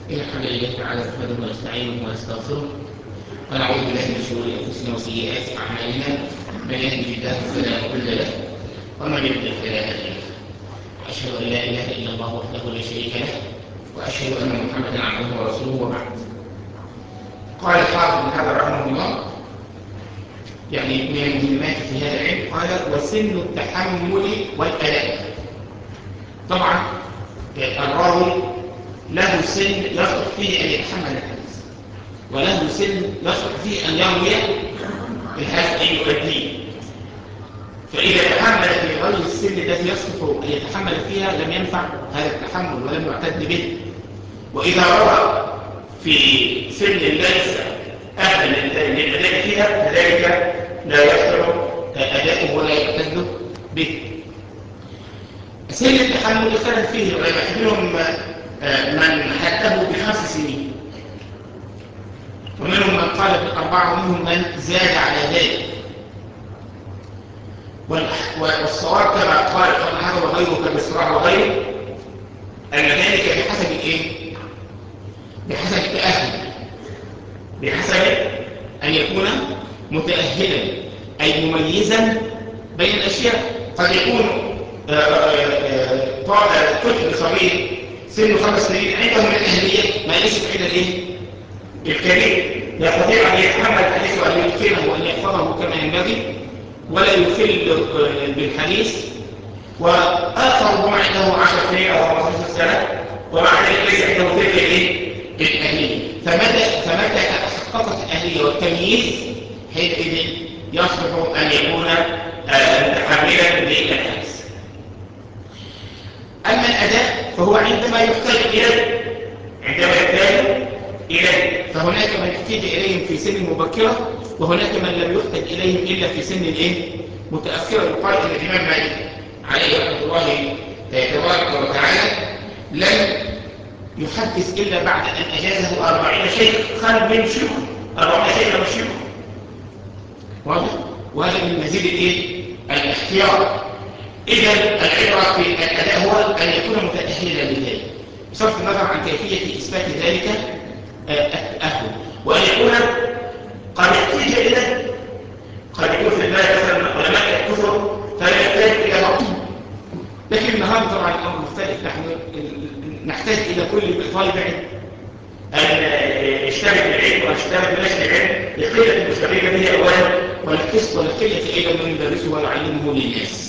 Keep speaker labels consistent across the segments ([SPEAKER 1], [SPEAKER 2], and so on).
[SPEAKER 1] إن الحمد لله تعالى نحمده ونستعينه ونستغفره ونعوذ بالله من شرور أنفسنا وسيئات أعمالنا من يهده الله فلا مضل له ومن يضلل فلا هادي له أشهد أن لا إله إلا الله وحده لا شريك له وأشهد أن محمدا عبده ورسوله وبعد قال الحافظ بن حجر رحمه الله يعني من المهمات في هذا العلم قال وسن التحمل والأداء طبعا الراوي له سن يصلح فيه أن يتحمل الحديث وله سن يصلح فيه أن يروي الحديث أن يؤديه فإذا تحمل في غير السن الذي يصلح أن يتحمل فيها لم ينفع هذا التحمل ولم يعتد به وإذا روى في سن ليس أهلا للأداء فيها فذلك لا يصلح أداؤه ولا يعتد به سن التحمل اختلف فيه العلماء منهم من حده بخمس سنين ومنهم من قال بالأربعة ومنهم من زاد على ذلك والصواب كما قال ابن حجر وغيره كبصراع وغيره أن ذلك بحسب الإيه؟ بحسب التأهل بحسب أن يكون متأهلا أي مميزا بين الأشياء قد يكون طفل صغير سنه خمس سنين عنده من الأهلية ما ليس عند الإيه؟ الكبير يستطيع أن يتحمل الحديث وأن يتقنه وأن يحفظه كما ينبغي ولا يخل بالحديث وآخر ربما عنده 10 سنين أو 15 سنة ومع ذلك ليس عنده تلك الإيه؟ الأهلية فمتى فمتى تحققت الأهلية والتمييز حينئذ يصلح أن يكون متحملا للحديث أما الأداء فهو عندما يحتاج إليه عندما يحتاج إليه فهناك من يحتاج إليهم في سن مبكرة وهناك من لم يحتاج إليهم إلا في سن الإيه؟ متأخرة يقال إن الإمام مالك عليه رحمة الله تبارك وتعالى لم يحدث إلا بعد أن أجازه أربعين شيخ خرج من شيوخ أربعين شيخ من شيوخ واضح؟ وهذا من مزيد الإيه؟ الاختيار إذا العبرة في الأداء هو أن يكون متأهلا لذلك بصرف النظر عن كيفية إثبات ذلك التأهل وأن يكون قد يحتاج إلى قد يكون في البلد مثلا علماء الكفر فلا يحتاج إلى وقت لكن النهارده طبعا الأمر مختلف نحن نحتاج إلى كل طالب علم أن يشتغل بالعلم ويشتغل بنشر العلم لقلة المستفيدة به أولا ولقسط ولقلة أيضا من يدرسه ويعلمه للناس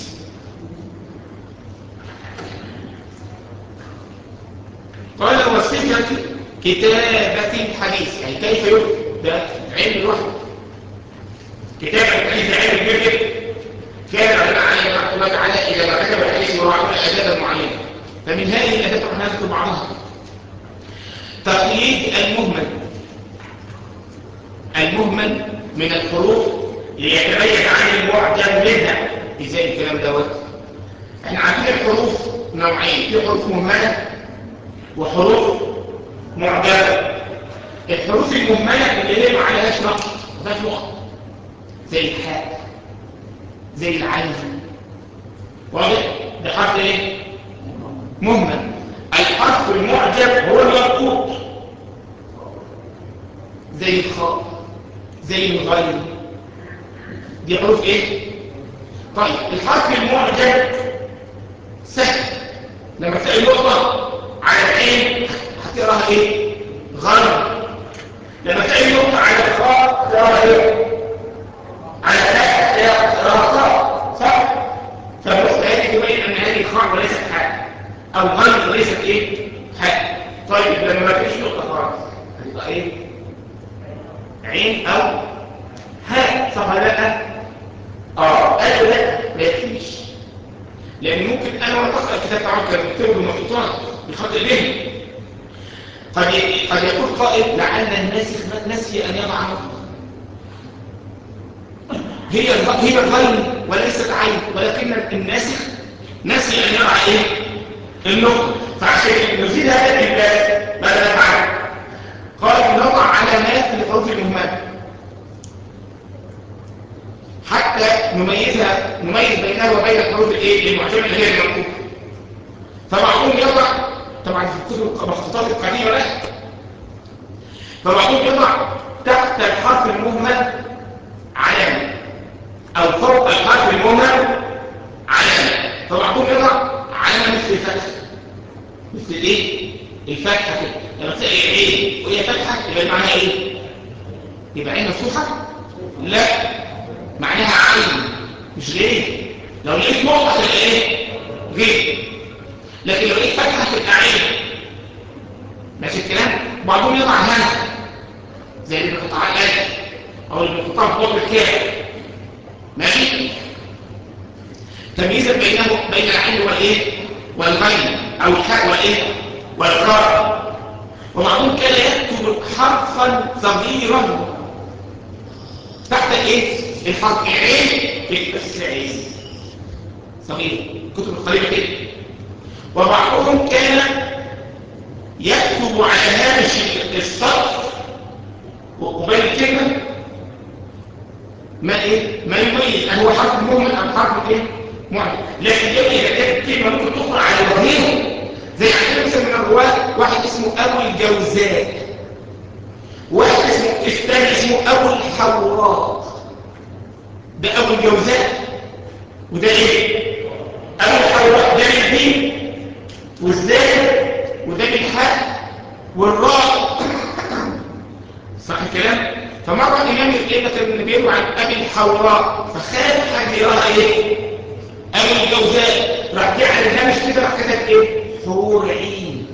[SPEAKER 1] قال وصفة كتابة الحديث يعني كيف يكتب ده علم لوحده كتابة الحديث ده علم كبير جدا كان العلماء عليه رحمه الله تعالى إذا ما كتب الحديث يراعون أدابا معينة فمن هذه الأداب احنا نذكر بعضها تقييد المهمل المهمل من الحروف ليتميز عن المعجم منها ازاي الكلام دوت احنا عندنا الحروف نوعين في حروف مهمله وحروف معجمه الحروف المهمله اللي هي ما عليهاش نقط ما فيهاش نقط زي الحاء زي العين واضح ده حرف ايه مهمل الحرف المعجم هو المنقوط زي الخاء زي الغين دي حروف ايه طيب الحرف المعجم سهل لما تلاقي نقطه على العين هتقراها ايه غين لما تلاقي نقطه على الخاء تقراها ايه على الحاء تقراها خاء صح فالنقطه هذه تبين ان هذه خاء وليست حاء او غين وليست ايه حاء طيب لما ما فيش نقطه خالص هتبقى ايه عين او هاء صح لا اه قالوا لا ما يكفيش لان ممكن انا وانا بقرا الكتاب تعرف كان بكتبه بالمخطوطات بخط ايديه قد قد يقول قائل لعل الناسخ نسي ان يضع نقطه هي هي الغين وليست عين ولكن الناسخ نسي ان يضع ايه النقطه فعشان نزيد هذا الابلاس ماذا نفعل قال نضع علامات للحروف المهمله حتى نميزها نميز بينها وبين الحروف الايه المعجمه اللي هي المنقوطه فبعضهم يضع طبعا في الكتب المخطوطات القديمه لا فبعضهم يضع تحت الحرف المهمل علامة أو فوق الحرف المهمل علامة فبعضهم يضع علامة مثل الفتح مثل الايه؟ الفتحة كده لما تلاقي عين وهي فتحة يبقى معناها ايه؟ يبقى عين مفتوحة؟ لا معناها عين مش غير لو لقيت نقطة تبقى ايه؟ غير لكن لو لقيت فتحة تبقى عين ماشي الكلام؟ بعضهم يضع همزة زي اللي بقطع الألف أو اللي بقطع فوق الكاف ماشي؟ تمييزا بينه بين العين والايه؟ والغين أو الحاء والايه؟ والراء وبعضهم كان يكتب حرفا صغيرا تحت الايه؟ الحرف العين بس عين صغير كتب القريبة كده وبعضهم كان يكتب على هامش السطر وقبيل الكلمة ما ايه ما يميز هو حرف مهمل او حرف ايه معجم لكن يوم اذا كلمة ممكن تقرأ على ظهيره زي عندنا مثلا من الرواة واحد اسمه ابو الجوزاء واحد اسمه الثاني اسمه ابو الحوراء ده ابو الجوزاء وده ايه ابو الحوراء ده بالدين والزاي وده بالحاء والراء صح الكلام فمرة الإمام القيمة كان بيروي عن أبي الحوراء فخال حاجة يراها إيه أبو الجوزاء راح جه على الهامش كده راح كتب إيه حور عين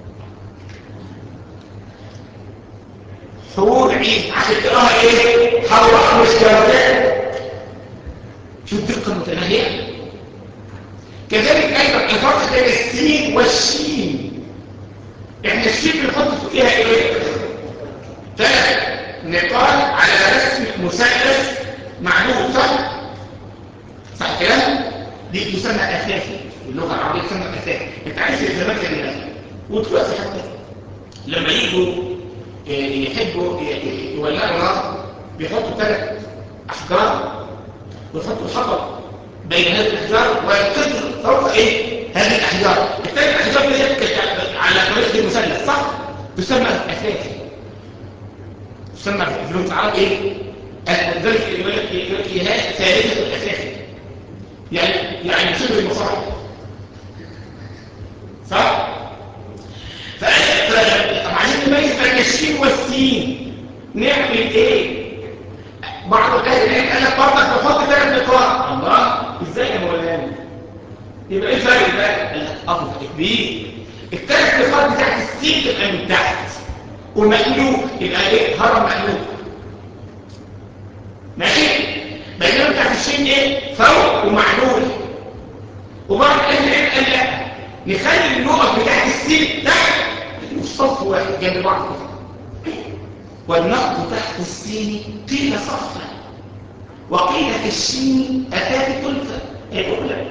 [SPEAKER 1] حور عين عشان تراها إيه حوراء مش جوزاء شو الدقة المتناهية كذلك أيضا الفرق بين السين والشين احنا الشين بنحط فيها ايه ثلاث نقاط على رسم مثلث معلوم صح صح كلام دي تسمى اساسي اللغه العربيه تسمى اساسي انت عارف زمان كان ودلوقتي حتى لما يجوا يحبوا يولعوا نار بيحطوا ثلاث احجار ويحطوا حطب بين هذه الاحجار ويقدر فوق ايه هذه الاحجار الثلاث احجار دي على طريقه المثلث صح تسمى اساسي تسمى في اللغه العربيه ايه ذلك يقول لك يقول لك هي ثالثه الاساسي يعني يعني شبه المصاحب صح فعشان نميز بين الشين والسين نعمل ايه بعض اهل العلم قال لك برضك نحط ثلاث نقاط الله ازاي يا مولانا يبقى ايه الفرق بقى قال لك افضل كبير الثلاث نقاط بتاعت السين تبقى من تحت ومقلوب يبقى ايه هرم مقلوب ماشي بينما بتاعت الشين ايه فوق ومعلول وبعض اهل العلم قال لا نخلي النقط بتاعت السين تحت في صف واحد جنب بعض والنقط تحت السين قيل صفا وقيل في الشين أتات تلفة هيقول لك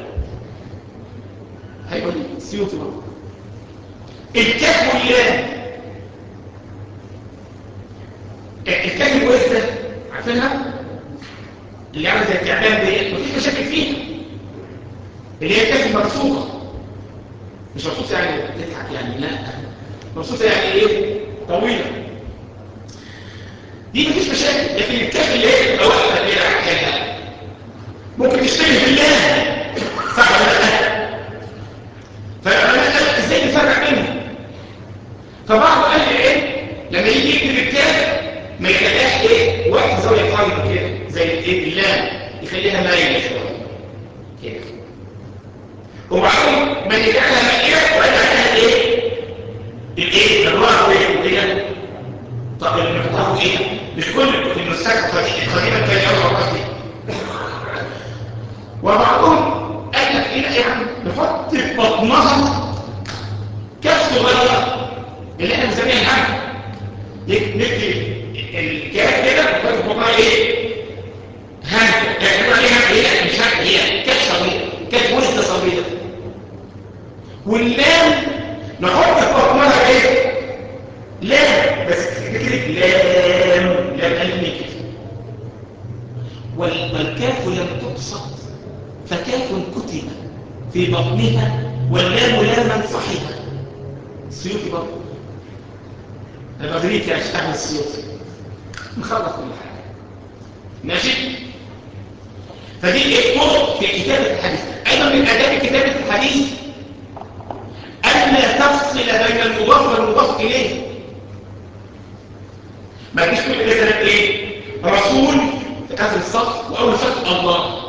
[SPEAKER 1] هيقول لك سيوتي برضه الكاف واللام الكاف الوزة عارفينها؟ اللي عامله زي التعبان دي مفيش مشاكل فيها اللي هي الكاف المبسوطة مش مبسوطة يعني تضحك يعني لا مبسوطة يعني ايه؟ طويلة دي مفيش مشاكل لكن الكاف اللي هي تبقى واحده كده حكايه ممكن تشتبه بالله صح ولا لا فالعلماء قالوا ازاي نفرق بينهم فبعض اهل العلم لما يجي يكتب الكاف ما يخليهاش ايه واحد زاويه قايمه كده زي الايه اللام يخليها مايله شويه كده وبعدين ما يجعلها مائله ويجعلها ايه الايه الراس كده طب اللي محتاجه ايه مش كل المستشفى القديمه كان يوم الرأسي وبعضهم قال لك ايه يا عم نحط في بطنها كاف صغيره اللي احنا بنسميها الهم نكتب الكاف كده ونحط في بطنها ايه هم تعتبر عليها هي مش هم هي كاف صغيره كاف وزن صغيره واللام نحط في بطنها ايه لام بس فكرة لام لام ألف كده والكاف لم تبسط فكاف كتب في بطنها واللام لاما صحيحة سيوتي برضه انا بغريك يا اشتغل السيوف نخلص كل حاجه ماشي فدي ايه طرق في كتابه الحديث ايضا من اداب كتابه الحديث الا تفصل بين المضاف والمضاف اليه ما تجيش تقول مثلا ايه رسول في اخر الصف واول صف الله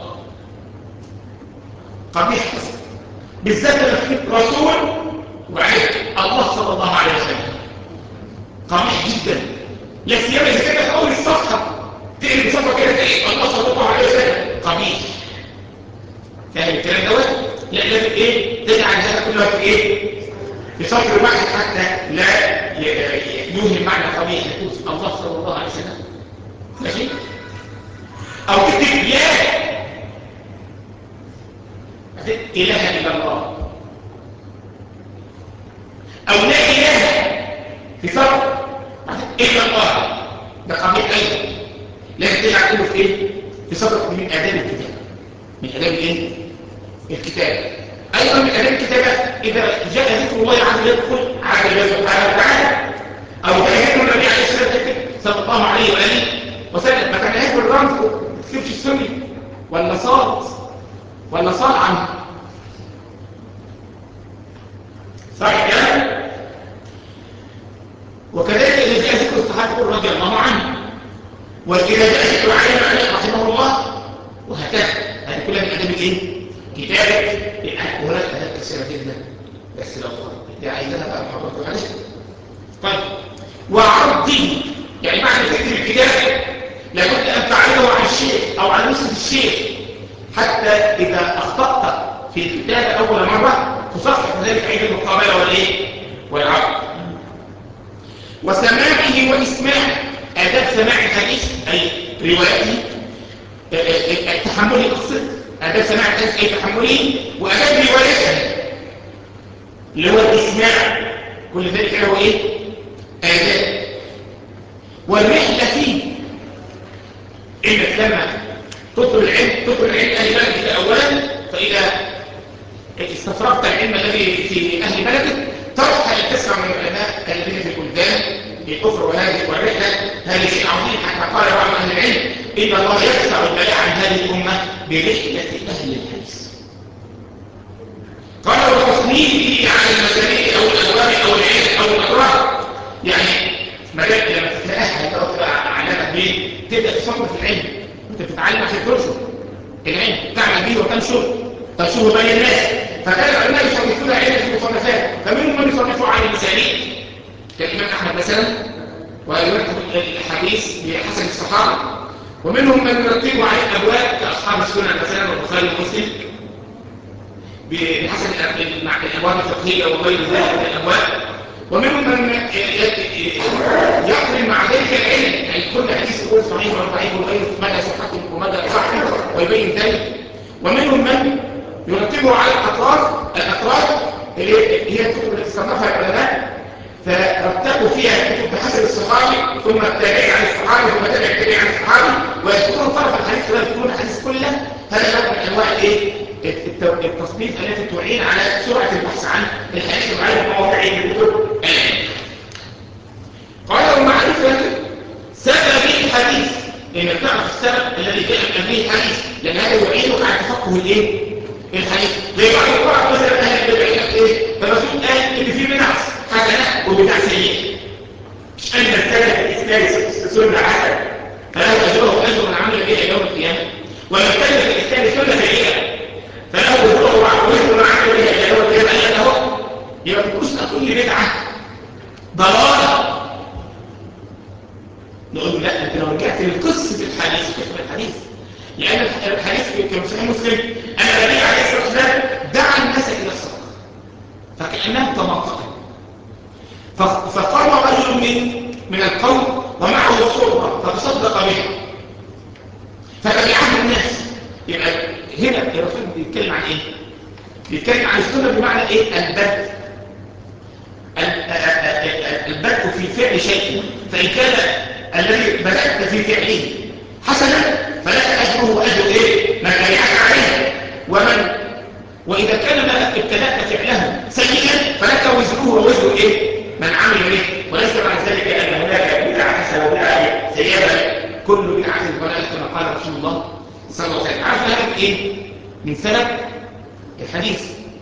[SPEAKER 1] قبيح بالذات لما رسول وعليه الله صلى الله عليه وسلم قبيح جدا لا سيما اذا كانت اول الصفحه تقلب صفحه كده تلاقي الله صلى الله عليه وسلم قبيح فاهم الكلام دوت لا لازم ايه تجعل هذا كله في ايه في سطر واحد حتى لا يوهم معنى قبيح يقول الله صلى الله عليه وسلم ماشي او تكتب يا اله الا الله او لا اله في سطر الا الله ده قبيح ايضا لازم تجعل كله في ايه في سطر من اداب الكتاب من اداب الايه الكتاب ايضا من اداب الكتابه اذا جاء ذكر الله عز وجل يدخل على الله سبحانه وتعالى او جاء ذكر النبي عليه الصلاه والسلام صلى الله عليه واله وسلم ما كان يذكر الرمز ما تكتبش السني ولا صاد ولا صاد عنه صحيح كده وكذلك اذا جاء ذكر الصحابه رضي الله عنه واذا جاء ذكر علي رحمه الله وهكذا هذه كلها من اداب الايه كتابه وهناك اداب كثيره جدا بس لو دي عايزاها بقى محاضرات عليها طيب وعرضه يعني معنى تكتب الكتاب لابد ان تعرضه عن الشيخ او عن نسخه الشيخ حتى اذا اخطات في الكتابه اول مره تصحح ذلك عند المقابله والايه والعرض وسماعه واسماعه اداب سماع الحديث اي روايته تحملي اقصد اداب سماع الحديث اي تحملي واداب روايته اللي هو الاسماع كل ذلك له ايه اداب والرحله فيه انك لما تطلب العلم تطلب العلم اهل بلدك اولا فاذا استفرغت العلم الذي في اهل بلدك ترحل تسمع من العلماء الذين في البلدان الكفر وهذه والرحله هذا شيء عظيم حتى قال بعض اهل العلم ان الله يدفع البلاء عن هذه الامه برحله اهل الحديث قال وتصنيفه على المسامير او الابواب او العلم او الاقرار يعني مجال لما تتاهل او تبقى علامه بيه تبدا تصنف العلم انت بتتعلم عشان تنشر العلم تعمل به وتنشر تنشره بين الناس فكان العلماء يصنفون علم في المصنفات فمنهم من يصنفوا عن المسانيد كالامام احمد مثلا ويرتب الحديث بحسب الصحابه ومنهم من يرتبوا على الابواب كاصحاب السنن مثلا والبخاري ومسلم بحسب الابواب الفقهيه وغير ذلك من الابواب ومنهم من يقرن مع ذلك العلم يعني كل حديث يقول صحيح ولا ضعيف وغير مدى صحته ومدى صحته ويبين ذلك ومنهم من يرتبه على الاطراف الاطراف اللي هي الكتب التي صنفها العلماء فرتبوا فيها الكتب بحسب الصحابي ثم التابعين عن الصحابي ثم تابع التابعين عن الصحابي ويذكرون طرف الحديث ولا يذكرون الحديث كله هذا نوع من انواع الايه التصنيف التي تعين على سرعه البحث عن الحديث وعلى مواضع الكتب قال ومعرفه سبب الحديث انك تعرف السبب الذي جاء من اجله الحديث لان هذا يعينك على تفقه الايه الحديث زي بعض القرآن مثلا اهل البدع ايه فالرسول قال ان في بدع حسنه وبدع سيئه مش ان السلف الاسلامي سنه حسنه فله اجره واجر من عمل بها يوم القيامه ومن كان في الاسلام سنه سيئه فله اجره وزر من عمل بها يوم القيامه قال له يبقى تكون كل بدعه ضلاله نقول له لا انت لو رجعت لقصه الحديث قصه الحديث لان الحديث في صحيح مسلم ان النبي عليه الصلاه والسلام دعا الناس الى الصدقه فكانه تمطر فقام رجل من من القوم ومعه الصوره فتصدق بها فتبعه الناس يبقى هنا الرسول بيتكلم عن ايه بيتكلم عن السنه بمعنى ايه البدء البدء في فعل شيء فان كان الذي بدات في فعله حسنا فلك اجره واجر ايه من تبعك عليه ومن واذا كان ما ابتدات فعله سيئا فلك وزره ووزر ايه من عمل به وليس بعد ذلك الله صلى الله عليه وسلم عارف هذا ايه من سبب الحديث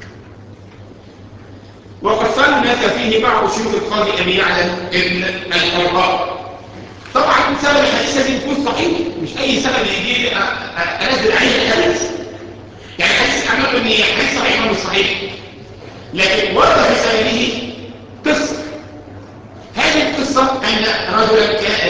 [SPEAKER 1] وقد صنف فيه بعض شيوخ القاضي ابي يعلى ابن القراء طبعا سبب الحديث لازم يكون صحيح مش اي سبب يجي لي انزل عليه الحديث يعني حديث اعمال ان حديث صحيح او مش صحيح لكن ورد في سببه قصه هذه القصه ان رجلا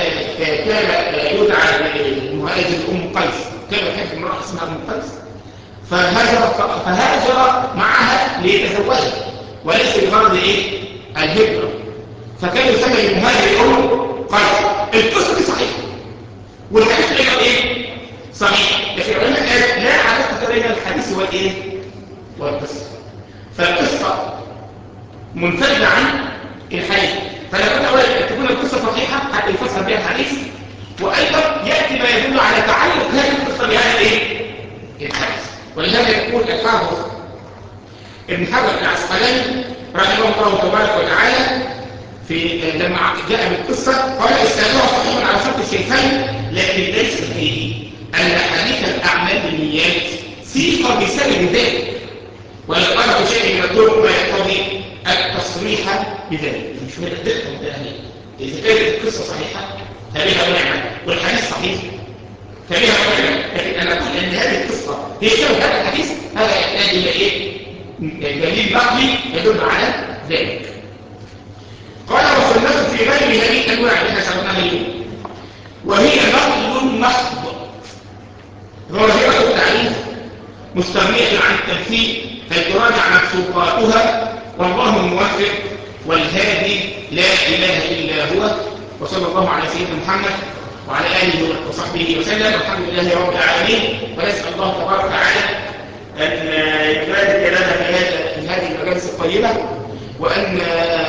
[SPEAKER 1] كان يدعى مهاجر ام قيس كان يحب امراه اسمها ام قيس فهاجر فهاجر معها ليتزوجها وليس بغرض ايه الهجره فكان يسمى المهاجر ام قيس القصه دي صحيحه والحديث اللي ايه صحيح لكن العلماء قال لا علاقه بين الحديث والايه والقصه فالقصه منفرده عن الحديث فلا بد اولا ان تكون القصه صحيحه حتى يفسر بها الحديث وايضا ياتي ما يدل على تعلق هذه القصه بهذا الايه الحديث ولهذا يقول الحافظ ابن حجر العسقلاني رحمه الله تبارك وتعالى في لما جاء بالقصه قال اسنادها صحيح على شرط الشيخين لكن ليس فيه ان حديث الاعمال بالنيات سيق بسبب ذلك ويقال في شيء من الطرق ما يقتضي التصريح بذلك مش من الدقه متاهله اذا كانت القصه صحيحه فبها ونعمه والحديث صحيح فبها ونعمه لكن انا اقول ان هذه القصه هي سبب هذا الحديث هذا يحتاج الى ايه دليل نقلي يدل على ذلك قال وسنته في غير هذه الانواع اللي احنا شرحناها اليوم وهي نقل محض ظاهره التعريف مستغنيه عن التمثيل فيتراجع مكسوفاتها والله الموفق والهادي لا اله الا هو وصلى الله على سيدنا محمد وعلى اله وصحبه وسلم والحمد لله رب العالمين ونسال الله تبارك وتعالى ان يبارك لنا في هذه المجالس الطيبه وأن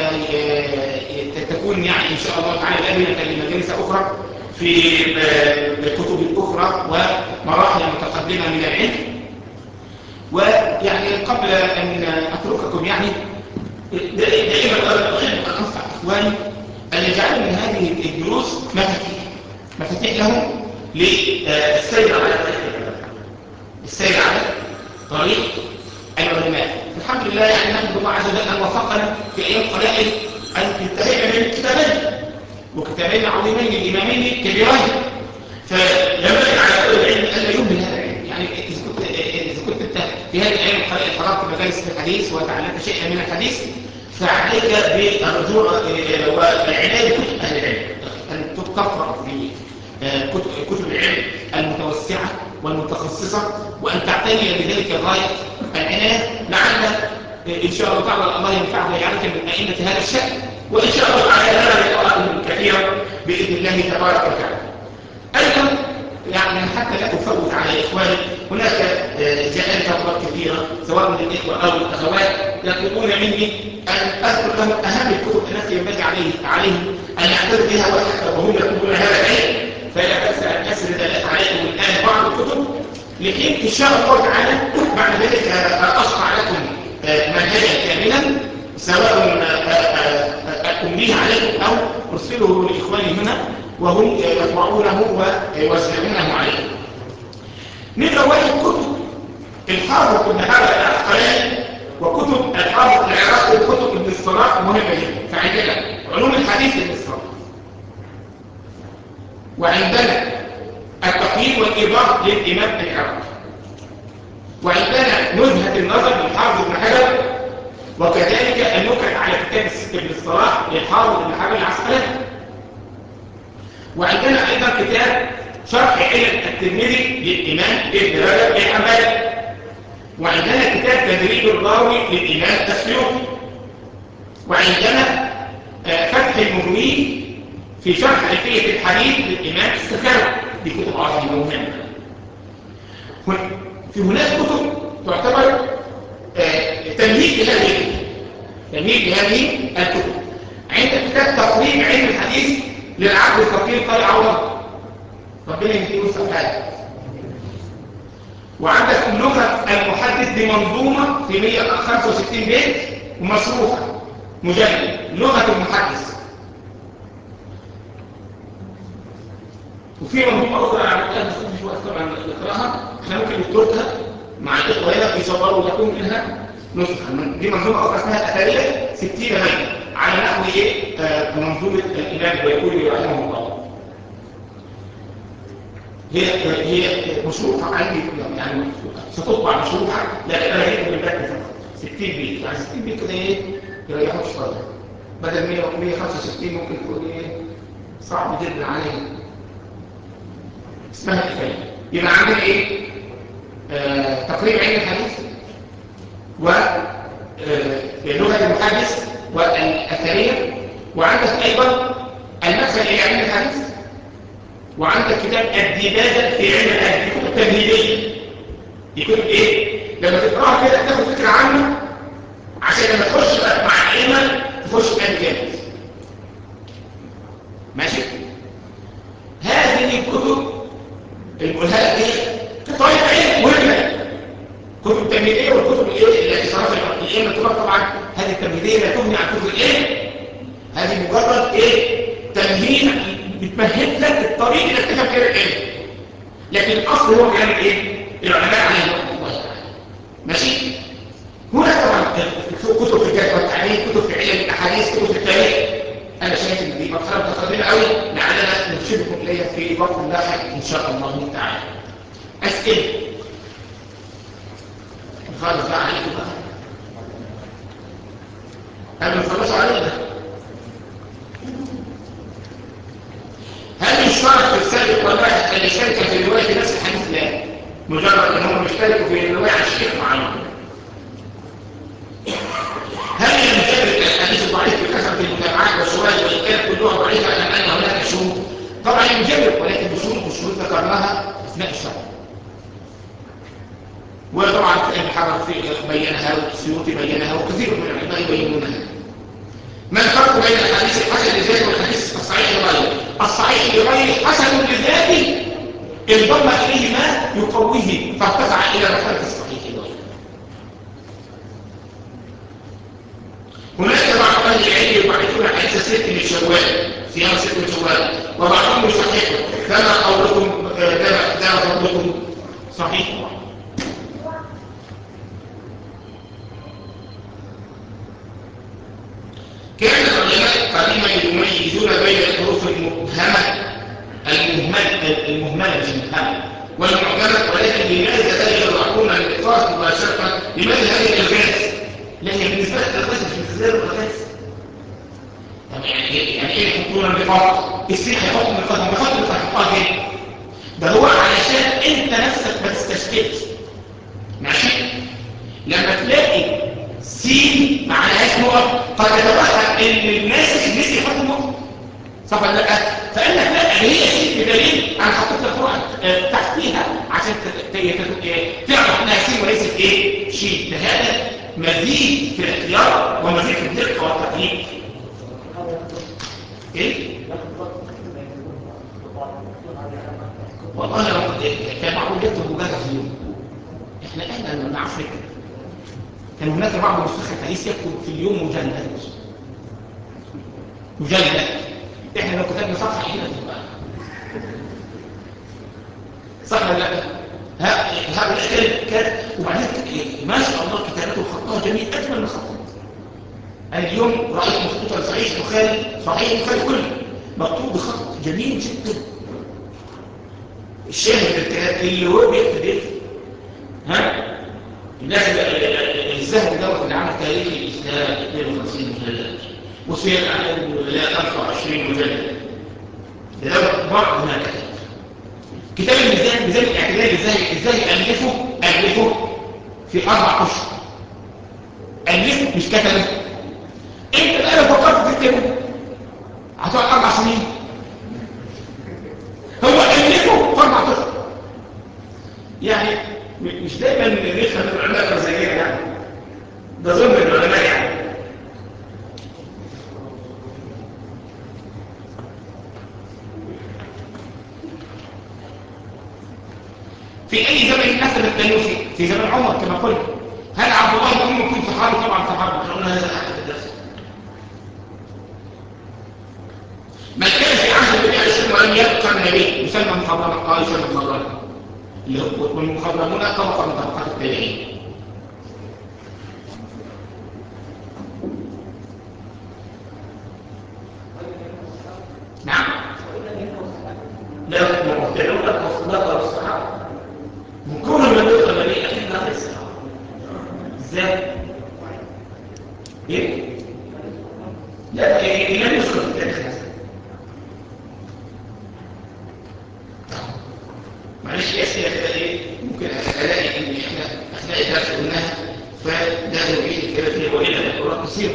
[SPEAKER 1] تكون يعني إن شاء الله تعالى لابنة لمجالس أخرى في كتب أخرى ومراحل متقدمة من العلم ويعني قبل أن أترككم يعني دائما أحب أن أنصح إخواني أن يجعلوا من هذه الدروس مفاتيح مفاتيح لهم للسير على طريق السير على طريق العلماء الحمد لله يعني نحمد الله عز وجل أن وفقنا في أيام قلائل أن انتهينا من كتابين وكتابين عظيمين الإمامين كبيرين فينبغي على كل العلم ألا يهمل هذا العلم يعني إذا كنت إذا كنت أنت في هذه الأيام القلائل حضرت مجالس الحديث وتعلمت شيئا من الحديث فعليك بالرجوع والعناية بكتب أهل العلم أن تقرأ في كتب العلم المتوسعة والمتخصصة وأن تعتني بذلك غاية العناية لعل إن شاء الله تعالى الله ينفعك ويجعلك من أئمة هذا الشأن وإن شاء الله تعالى لنا لقاءات كثيرة بإذن الله تبارك وتعالى أيضا يعني حتى لا تفوت على إخواني هناك جائزة أخرى كثيرة سواء من الإخوة أو الأخوات يطلبون مني أن أذكر لهم أهم الكتب التي ينبغي عليه عليهم أن يعتدوا بها وهم يكتبون هذا العلم فلا بأس أن أسرد عليكم الآن بعض الكتب لكن إن شاء الله تعالى بعد ذلك أشرع لكم منهجا كاملا سواء أمليه عليكم أو أرسله لإخواني هنا وهم يطبعونه ويوزعونه عليكم نمرة واحد كتب الحافظ ابن حجر العسقلاني وكتب الحافظ العراقي وكتب ابن الصلاح مهمة جدا فعندنا علوم الحديث ابن الصلاح وعندنا التقييم والإيضاح للإمام العراقي وعندنا نزهة النظر للحافظ ابن حجر وكذلك النكت على كتاب ابن الصلاح للحافظ ابن حجر العسقلاني وعندنا أيضا كتاب شرح علم الترمذي للإمام ابن رجب الحنبلي وعندنا كتاب تدريب الراوي للإمام السيوطي وعندنا فتح المغني في شرح ألفية الحديث للإمام السكري دي كتب عظيمة مهمة في هناك كتب تعتبر تمهيد لهذه الكتب تمهيد لهذه الكتب عندك كتاب تقريب علم الحديث للعبد الفقير طارق عوض ربنا يهديه ويسعده وعندك لغة المحدث بمنظومة في 165 بيت ومصروفة مجلد لغة المحدث وفي منظومه اخرى انا عملتها بس مش وقت طبعا نقراها احنا ممكن نكتبها مع الاخوه هنا يصوروا لكم منها نسخه دي منظومه اخرى اسمها الاثريه 60 بيت على نحو ايه آه منظومه الامام البيقولي رحمه الله هي هي مشروطه عندي يعني ستطبع مشروطه لكن انا جبت من بدري فقط 60 بيت يعني 60 بيت كده ايه يريحوا شويه بدل 100 165 ممكن تقول ايه صعب جدا عليه اسمها الكفايه يبقى عندنا ايه آه تقريب علم الحديث و لغه المحدث والاثريه وعندك ايضا المدخل الى علم الحديث وعندك كتاب الدباجه في علم الحديث كتب تمهيديه دي كتب ايه لما تقراها كده تاخد فكره عنه عشان لما تخش بقى مع العلم تخش في جامد ماشي هذه الكتب الملهله دي كطالب علم مهمه كتب تمهيديه والكتب الايه التي صرف العلم تبقى طبعا هذه التمهيديه لا تغني عن كتب العلم هذه مجرد ايه تمهيد بتمهد لك الطريق اللي تفهم كده العلم لكن الاصل هو كلام ايه العلماء عليه رحمه الله ماشي هنا طبعا كتب في الجهل والتعليم كتب في علم الاحاديث كتب في التاريخ انا شايف ان دي مرحله متقدمه قوي لعلنا نرشدكم اليها في وقت لاحق ان شاء الله تعالى اسئله نخلص بقى عليكم بقى قبل ما نخلصوا علينا هل يشترط في السابق واللاحق ان يشترك في روايه نفس الحديث لا مجرد ان هم يشتركوا في روايه عن شيخ معين هل ينجبر الحديث الضعيف بكثره المتابعات والشواهد وان كانت كلها ضعيفه ام ان هناك شروط طبعا ينجبر ولكن بشروط والشروط ذكرناها اثناء الشرح وطبعا ابن حجر بينها والسيوطي بينها وكثير من العلماء يبينونها ما الفرق بين الحديث الحسن لذاته والحديث الصحيح لغيره الصحيح لغيره حسن لذاته انضم اليه ما يقويه فارتفع الى مرحله الصحيح لغيره هناك بعض اهل العلم يضعفون حديث ست من شوال صيام ست من شوال وبعضهم يصححه فما قولكم ده فضلكم صحيح كان العلماء قديما يميزون بين الحروف المبهمة المهملة المهملة مش المبهمة والمعجمة ولكن لماذا لا يضعون الإطلاق مباشرة لماذا هذه الألغاز؟ لا هي بالنسبة لك الألغاز مش بالنسبة له الألغاز طب يعني ايه يعني ايه يحطون النقاط؟ السيح يحط النقاط النقاط اللي تحطها فين؟ ده هو علشان انت نفسك ما تستشكلش ماشي؟ لما تلاقي سين معناهاش نقط قد يتوهم ان الناس نسي يحطوا نقط صح ولا لا فقال لك لا هي سين بدليل انا حطيت لك نقط تحتيها عشان تعرف انها سين وليست ايه شيء فهذا مزيد في الاختيار ومزيد في الدقه والتقليد ايه والله لو كان معقول يكتب مجرد في اليوم احنا احنا ما نعرفش نكتب كان هناك بعض مستخدم الحديث يكتب في اليوم مجلد مجلد احنا لو كتبنا صفحه هنا تبقى صح ولا لا هؤلاء كان كان وبعدين ما شاء الله كتابته وخطها جميل اجمل من خطه انا اليوم رايت مخطوطه لصحيح البخاري صحيح البخاري كله مكتوب بخط جميل جدا الشاهد الكلام اللي هو بيكتب يكتب ها الناس الذهب دوت اللي عمل تاريخ الاسلام 52 مجلد وسير عدد الولايات 25 مجلد ده دوت بعض ما كتب كتاب الميزان ميزان الاعتدال ازاي ازاي الفه الفه في اربع اشهر الفه مش كتبه انت بقى لو فكرت تكتبه هتقعد اربع سنين هو الفه في اربع اشهر يعني مش دايما نفهم العلماء الرزاقية يعني ده ظلم العلماء يعني في اي زمن نسب التنوسي في زمن عمر كما قلت هل عبد الله بن عمر كنت صحابي طبعا صحابي احنا قلنا هذا احد الدرس من كان في عهد النبي عليه الصلاه والسلام ولم يبقى النبي يسمى مخضرما قال يسمى مخضرما اللي هو والمخضرمون طبقه من طبقات التابعين نعم لا المبتدعون الصداقه والصحابه مكون من يدخل النبي اكيد لا الصحابه ازاي؟ ايه؟ لا إيه لم يذكر في التاريخ مثلا معلش يا اسئله كده ايه ممكن الاقي ان احنا اثناء الدرس قلناها فده نعيد الكلام فيه والا القران قصير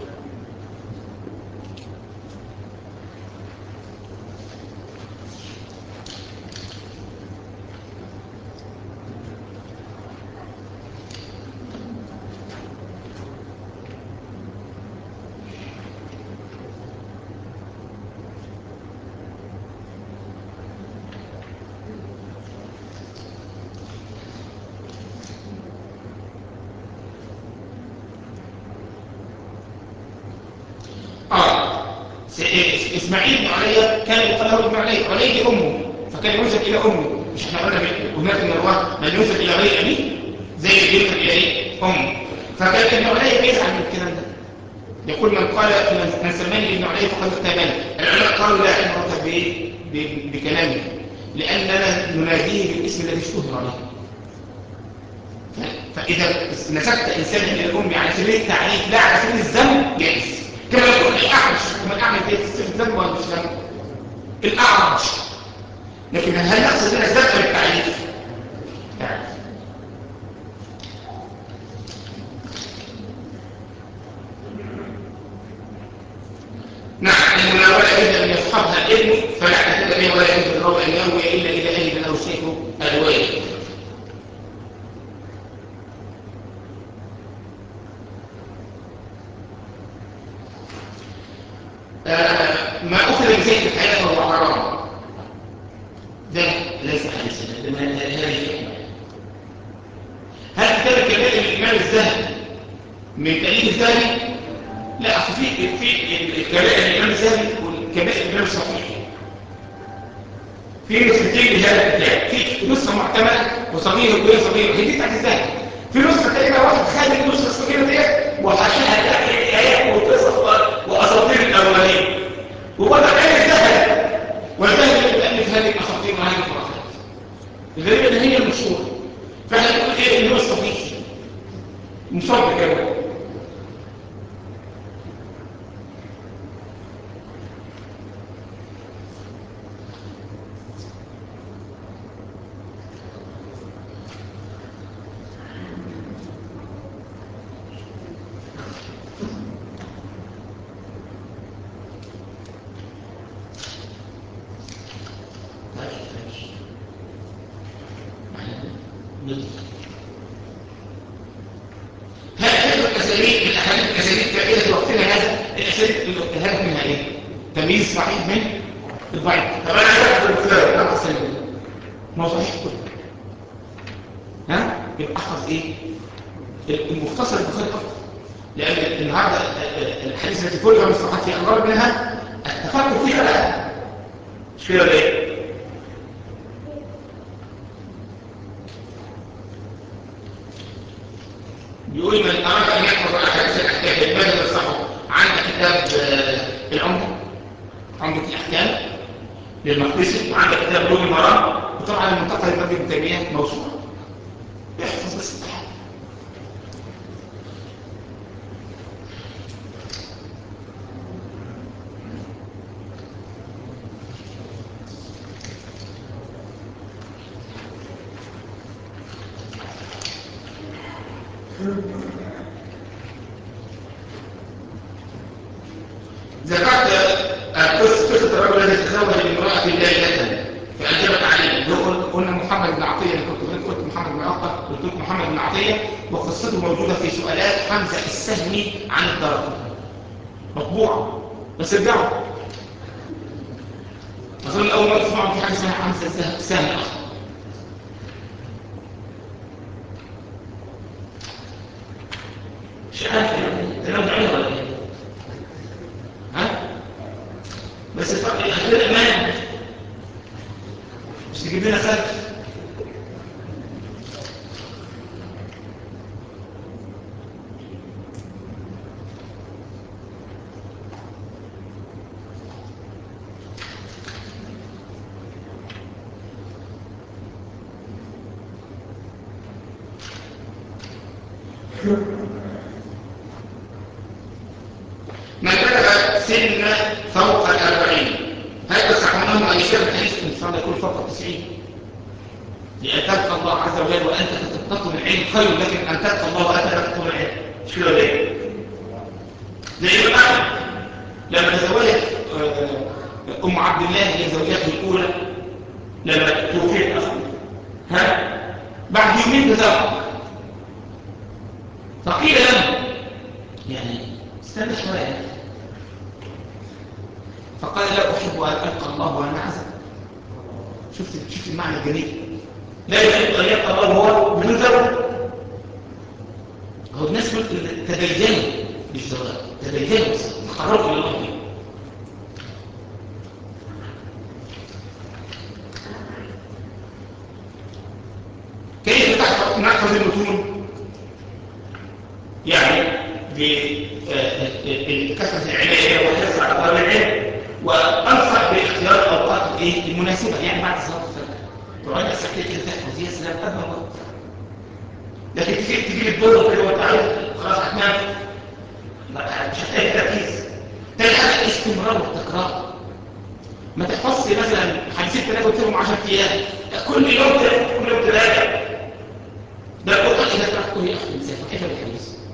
[SPEAKER 1] اه س- إس- اسماعيل بن علي كان يقال له ابن علي علي دي امه فكان ينسب الى امه مش احنا قلنا ب- هناك من الرواه من ينسب الى غير ابيه زي اللي ينسب الى ايه امه فكان ابن علي بيزعل من الكلام ده يقول من قال من- من سماني ابن علي فقد اغتابني العلماء قالوا لا عبره بايه ب- بكلامه لاننا نناديه بالاسم الذي اشتهر عليه ف- فاذا نسبت انسانا الى الام على سبيل التعريف لا على سبيل الذم جائز كما يقول الاعرج كما الاعرج في الذم ولا مش ذم الاعرج لكن هل نقصد هنا الذم بالتعريف تعريف نعم المناولة إذا أن يصحبها الابن فلا تهتم به ولا يجوز الرب أن يروي إلا إذا أجد أو شيخ الوالد آه، ما أخذ بزيت الحياة فهو حرام ده ليس حديثا ده ما- هذه فكرة هل كتاب الكبائر للإمام الذهبي من تأليف الذهبي؟ لا أصل في في الكبائر للإمام الذهبي والكبائر للإمام الصحيح في نسختين لهذا الكتاب في نسخة معتمدة وصغيرة وهي صغيرة هي دي بتاعت الذهبي في نسخة تقريبا واحد خد النسخة الصغيرة ديت وحشاها تلاقي آيات وقصص وأساطير الأولين وبدأ عين الذهب والذهب اللي بتألف هذه الأساطير وهذه الخرافات الغريب ان هي المشهورة فاحنا نقول ايه اللي هو الصحيح مصاب كده هل الأساليب الأحاديث الأساليب كائنة وقتنا هذا الأساليب الهدف منها إيه؟ تمييز صحيح من الضعيف طب أنا عايز أخذ الكلام أنا أحسن ما هو صحيح كله ها؟ يبقى أحفظ إيه؟ المختصر البخاري أفضل لأن النهاردة الحديث التي كل من الصحات في أنظار منها التفكر فيها لا مش كده ولا إيه؟ بيقول من أراد أن يحفظ أحاديث الأحكام لماذا ننصحه عندك كتاب آه، العمدة عمدة الأحكام للمقدسي وعندك كتاب بلوغ المرام وطبعا المنتقى للمجد ابن تيمية موسوعة يحفظ بس التحدي ذكرت آه، قصة قصة الرجل الذي تزوج بامرأة ليلة فأجابت عليه اللي هو قلنا محمد بن عطية اللي كنت قلت قلت محمد بن عطية قلت لكم محمد بن عطية وقصته موجودة في سؤالات حمزة السهمي عن الدرجة مطبوعة بس ارجعوا أظن أول مرة تسمعوا في حاجة اسمها حمزة السه- السهمي أصلا مش عارف يعني تنام عليه ولا ايه؟ ها؟ بس فرق من بلغ سن فوق الأربعين هل يصح منهم أن يشير الحديث إن شاء الله يكون فوق التسعين لأن تلقى الله عز وجل وأنت تطلب العلم خير لكن أن تلقى الله وأنت لا تطلب العلم مش كده ليه؟ زي ما لما تزوجت أم عبد الله هي زوجته الأولى لما توفيت أصلا ها بعد يومين تزوج فقيل له يعني استنى شوية فقال لا أحب أن ألقى الله وأنا عزم شفت شفت المعنى الجميل لا يحب أن يلقى الله وهو بدون زوج هو الناس تدينوا بالزواج تدينوا تقربوا إلى الله كيف نحفظ المتون يعني بكثرة العناية والحرص على طلب العلم وأنصح باختيار الأوقات المناسبة يعني بعد صلاة الفجر تقعد السكتة كده تحفظ يا سلام قبل ما لكن تجي تجي الدور كده وانت عايز خلاص هتنام مش هتلاقي تركيز تاني حاجة استمرار والتكرار ما تحفظش مثلا حديثين ثلاثة وتسيبهم 10 أيام كل يوم كل يوم تراجع ده القرآن إذا تركته يأخذ مسافة كيف بالحديث